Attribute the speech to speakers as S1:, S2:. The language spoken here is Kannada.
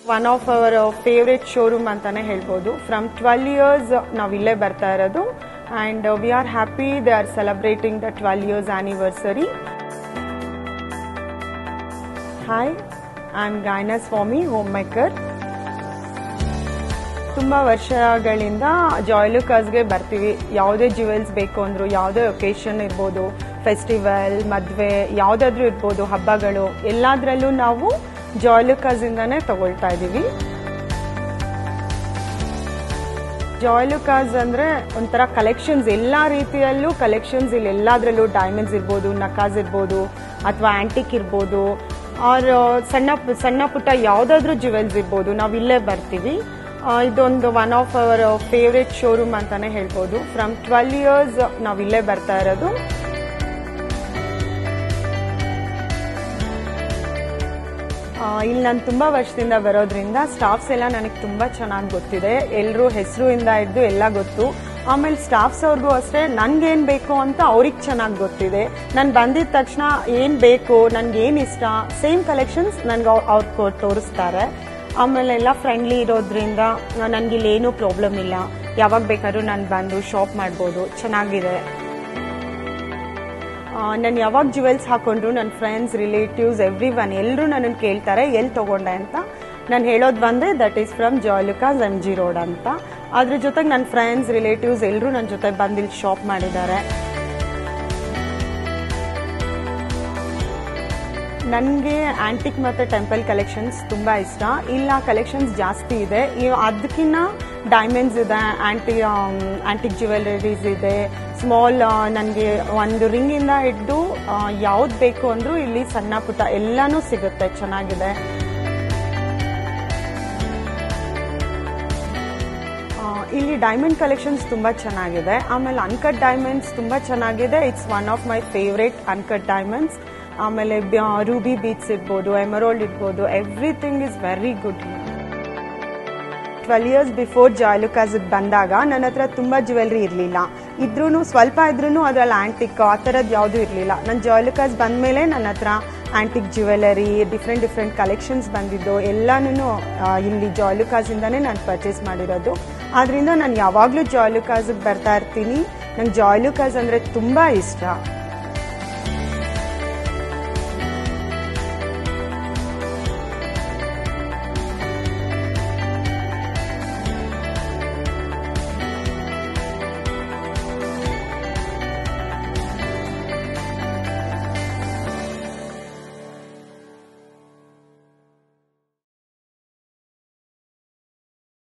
S1: one of our favourite showroom ಅಂತಾನೆ ಹೇಳ್ಬೋದು ಫ್ರಮ್ ಟ್ವೆಲ್ ಇಯರ್ಸ್ ನಾವು ಇಲ್ಲೇ ಬರ್ತಾ ಇರೋದು and we are happy they are celebrating the twelve years anniversary hi I am Gayana Swami home maker ತುಂಬ ವರ್ಷಗಳಿಂದ ಜಾಯ್ಲುಕಾಸ್ಗೆ ಬರ್ತೀವಿ ಯಾವುದೇ ಜ್ಯುವೆಲ್ಸ್ ಬೇಕು ಅಂದ್ರು ಯಾವುದೇ ಒಕೇಶನ್ ಇರ್ಬೋದು ಫೆಸ್ಟಿವಲ್ ಮದುವೆ ಯಾವುದಾದ್ರೂ ಇರ್ಬೋದು ಹಬ್ಬಗಳು ಎಲ್ಲದರಲ್ಲೂ ನಾವು ಜಾಯ್ಲುಕಾಸಿಂದಾನೇ ತಗೊಳ್ತಾ ಇದ್ದೀವಿ ಜಾಯ್ಲುಕಾಸ್ ಅಂದರೆ ಒಂಥರ ಕಲೆಕ್ಷನ್ಸ್ ಎಲ್ಲ ರೀತಿಯಲ್ಲೂ ಕಲೆಕ್ಷನ್ಸ್ ಇಲ್ಲಿ ಎಲ್ಲದರಲ್ಲೂ ಡೈಮಂಡ್ಸ್ ಇರ್ಬೋದು ನಕಾಸ್ ಇರ್ಬೋದು ಅಥವಾ ಆಂಟಿಕ್ ಇರ್ಬೋದು ಆರ್ ಸಣ್ಣ ಸಣ್ಣ ಪುಟ್ಟ ಯಾವುದಾದ್ರೂ ಜ್ಯುವೆಲ್ಸ್ ಇರ್ಬೋದು ನಾವು ಇಲ್ಲೇ ಬರ್ತೀವಿ ಆ, ಇದೊಂದು one of our favourite showroom ಅಂತಾನೆ ಹೇಳ್ಬೋದು ಫ್ರಮ್ ಟ್ವೆಲ್ ಇಯರ್ಸ್ ನಾವು ಇಲ್ಲೇ ಬರ್ತಾ ಇರೋದು ಆ, ಇಲ್ಲಿ ನಾನು ತುಂಬ ವರ್ಷದಿಂದ ಬರೋದ್ರಿಂದ ಸ್ಟಾಫ್ಸ್ ಎಲ್ಲ ನನಗೆ ತುಂಬ ಚೆನ್ನಾಗಿ ಗೊತ್ತಿದೆ ಎಲ್ಲರೂ ಹೆಸರುಯಿಂದ ಹಿಡ್ದು ಎಲ್ಲ ಗೊತ್ತು ಆಮೇಲೆ ಸ್ಟಾಫ್ಸ್ ಅವ್ರಿಗೂ ಅಷ್ಟೇ ನನ್ಗೇನು ಬೇಕು ಅಂತ ಅವ್ರಿಗೆ ಚೆನ್ನಾಗಿ ಗೊತ್ತಿದೆ ನಾನು ಬಂದಿದ ತಕ್ಷಣ ಏನು ಬೇಕು ಏನು ಇಷ್ಟ ಸೇಮ್ ಕಲೆಕ್ಷನ್ಸ್ ನನಗೆ ಅವ್ರು ತೋರಿಸ್ತಾರೆ ಆಮೇಲೆ ಎಲ್ಲ ಫ್ರೆಂಡ್ಲಿ ಇರೋದ್ರಿಂದ ನನಗೆ ಇಲ್ಲೇನೂ ಪ್ರಾಬ್ಲಮ್ ಇಲ್ಲ ಯಾವಾಗ ಬೇಕಾದ್ರೂ ನಾನು ಬಂದು ಶಾಪ್ ಮಾಡ್ಬೋದು ಚೆನ್ನಾಗಿದೆ ನಾನು ಯಾವಾಗ ಜುವೆಲ್ಸ್ ಹಾಕೊಂಡ್ರು ನನ್ನ ಫ್ರೆಂಡ್ಸ್ ರಿಲೇಟಿವ್ಸ್ ಎವ್ರಿ ಒನ್ ಎಲ್ಲರೂ ನನ್ನನ್ನು ಕೇಳ್ತಾರೆ ಎಲ್ಲಿ ತೊಗೊಂಡೆ ಅಂತ ನಾನು ಹೇಳೋದು ಬಂದರೆ that is from Joyalukkas M G road ಅಂತ ಅದ್ರ ಜೊತೆಗೆ ನನ್ನ ಫ್ರೆಂಡ್ಸ್ ರಿಲೇಟಿವ್ಸ್ ಎಲ್ಲರೂ ನನ್ನ ಜೊತೆ ಬಂದು ಇಲ್ಲಿ ಶಾಪ್ ಮಾಡಿದ್ದಾರೆ ನನಗೆ ಆಂಟಿಕ್ ಮತ್ತು ಟೆಂಪಲ್ ಕಲೆಕ್ಷನ್ಸ್ ತುಂಬ ಇಷ್ಟ ಇಲ್ಲ ಕಲೆಕ್ಷನ್ಸ್ ಜಾಸ್ತಿ ಇದೆ ಇವ್ ಅದಕ್ಕಿಂತ ಡೈಮಂಡ್ಸ್ ಇದೆ ಆಂಟಿ ಆಂಟಿಕ್ ಜ್ಯುವೆಲರೀಸ್ ಇದೆ ಸ್ಮಾಲ್ ನನಗೆ ಒಂದು ರಿಂಗಿಂದ ಹಿಡ್ದು ಯಾವ್ದು ಬೇಕು ಅಂದರೂ ಇಲ್ಲಿ ಸಣ್ಣ ಪುಟ್ಟ ಎಲ್ಲನೂ ಸಿಗುತ್ತೆ ಚೆನ್ನಾಗಿದೆ ಆ, ಇಲ್ಲಿ ಡೈಮಂಡ್ ಕಲೆಕ್ಷನ್ಸ್ ತುಂಬ ಚೆನ್ನಾಗಿದೆ ಆಮೇಲೆ ಅನ್ಕಟ್ ಡೈಮಂಡ್ಸ್ ತುಂಬ ಚೆನ್ನಾಗಿದೆ it's one of my favourite uncut diamonds ಆಮೇಲೆ ರೂಬಿ ಬೀಟ್ಸ್ ಇರ್ಬೋದು ಎಮರೋಲ್ಡ್ ಇರ್ಬೋದು everything is very good twelve years before ಜಾಯ್ಲುಕಾಸ್ಗೆ ಬಂದಾಗ ನನ್ನ ಹತ್ರ ತುಂಬ ಜ್ಯುವೆಲ್ರಿ ಇರಲಿಲ್ಲ ಇದ್ರೂ ಸ್ವಲ್ಪ ಇದ್ರೂ ಅದ್ರಲ್ಲಿ ಆಂಟಿಕ್ ಆ ಥರದ್ದು ಯಾವುದೂ ಇರಲಿಲ್ಲ ನನ್ನ ಜಾಯ್ಲುಕಾಸ್ ಬಂದಮೇಲೆ ನನ್ನ ಹತ್ರ antique jewellery different different collections ಬಂದಿದ್ದು ಎಲ್ಲನೂ ಇಲ್ಲಿ ಜಾಯ್ಲುಕಾಸಿಂದನೇ ನಾನು ಪರ್ಚೇಸ್ ಮಾಡಿರೋದು ಆದ್ದರಿಂದ ನಾನು ಯಾವಾಗಲೂ ಜಾಯ್ಲುಕಾಸ್ಗೆ ಬರ್ತಾ ಇರ್ತೀನಿ ನಂಗೆ ಜಾಯ್ಲುಕಾಸ್ ಅಂದರೆ ತುಂಬ ಇಷ್ಟ